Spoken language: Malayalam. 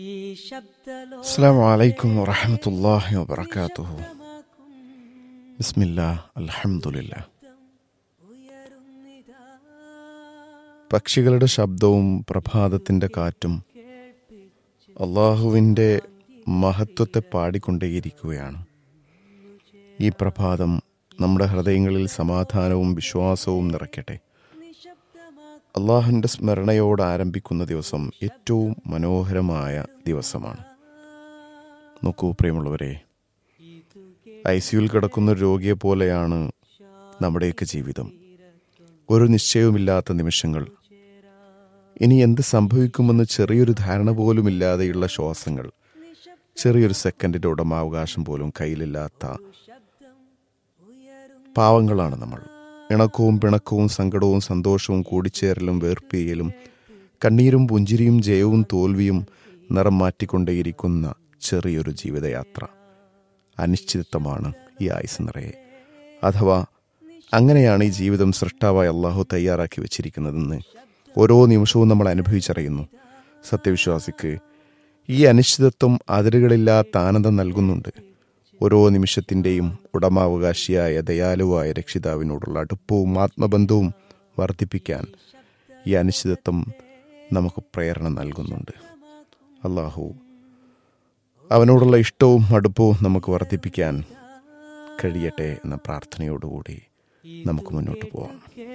السلام عليكم ورحمة الله وبركاته بسم الله الحمد لله പക്ഷികളുടെ ശബ്ദവും പ്രഭാതത്തിൻ്റെ കാറ്റും അള്ളാഹുവിൻ്റെ മഹത്വത്തെ പാടിക്കൊണ്ടേയിരിക്കുകയാണ് ഈ പ്രഭാതം നമ്മുടെ ഹൃദയങ്ങളിൽ സമാധാനവും വിശ്വാസവും നിറയ്ക്കട്ടെ അള്ളാഹുവിൻ്റെ സ്മരണയോട് ആരംഭിക്കുന്ന ദിവസം ഏറ്റവും മനോഹരമായ ദിവസമാണ് നോക്കൂ പ്രിയമുള്ളവരെ ഐ സിയുൽ കിടക്കുന്ന ഒരു രോഗിയെ പോലെയാണ് നമ്മുടെയൊക്കെ ജീവിതം ഒരു നിശ്ചയവുമില്ലാത്ത നിമിഷങ്ങൾ ഇനി എന്ത് സംഭവിക്കുമെന്ന് ചെറിയൊരു ധാരണ പോലുമില്ലാതെയുള്ള ശ്വാസങ്ങൾ ചെറിയൊരു സെക്കൻഡിൻ്റെ ഉടമാവകാശം പോലും കയ്യിലില്ലാത്ത പാവങ്ങളാണ് നമ്മൾ ഇണക്കവും പിണക്കവും സങ്കടവും സന്തോഷവും കൂടിച്ചേരലും വേർപ്പിയലും കണ്ണീരും പുഞ്ചിരിയും ജയവും തോൽവിയും നിറം മാറ്റിക്കൊണ്ടേയിരിക്കുന്ന ചെറിയൊരു ജീവിതയാത്ര അനിശ്ചിതത്വമാണ് ഈ ആയുസ് നിറയെ അഥവാ അങ്ങനെയാണ് ഈ ജീവിതം സൃഷ്ടാവായ അള്ളാഹു തയ്യാറാക്കി വെച്ചിരിക്കുന്നതെന്ന് ഓരോ നിമിഷവും നമ്മൾ അനുഭവിച്ചറിയുന്നു സത്യവിശ്വാസിക്ക് ഈ അനിശ്ചിതത്വം അതിരുകളില്ലാത്ത ആനന്ദം നൽകുന്നുണ്ട് ഓരോ നിമിഷത്തിൻ്റെയും ഉടമാവകാശിയായ ദയാലുവായ രക്ഷിതാവിനോടുള്ള അടുപ്പവും ആത്മബന്ധവും വർദ്ധിപ്പിക്കാൻ ഈ അനിശ്ചിതത്വം നമുക്ക് പ്രേരണ നൽകുന്നുണ്ട് അള്ളാഹു അവനോടുള്ള ഇഷ്ടവും അടുപ്പവും നമുക്ക് വർദ്ധിപ്പിക്കാൻ കഴിയട്ടെ എന്ന പ്രാർത്ഥനയോടുകൂടി നമുക്ക് മുന്നോട്ട് പോവാം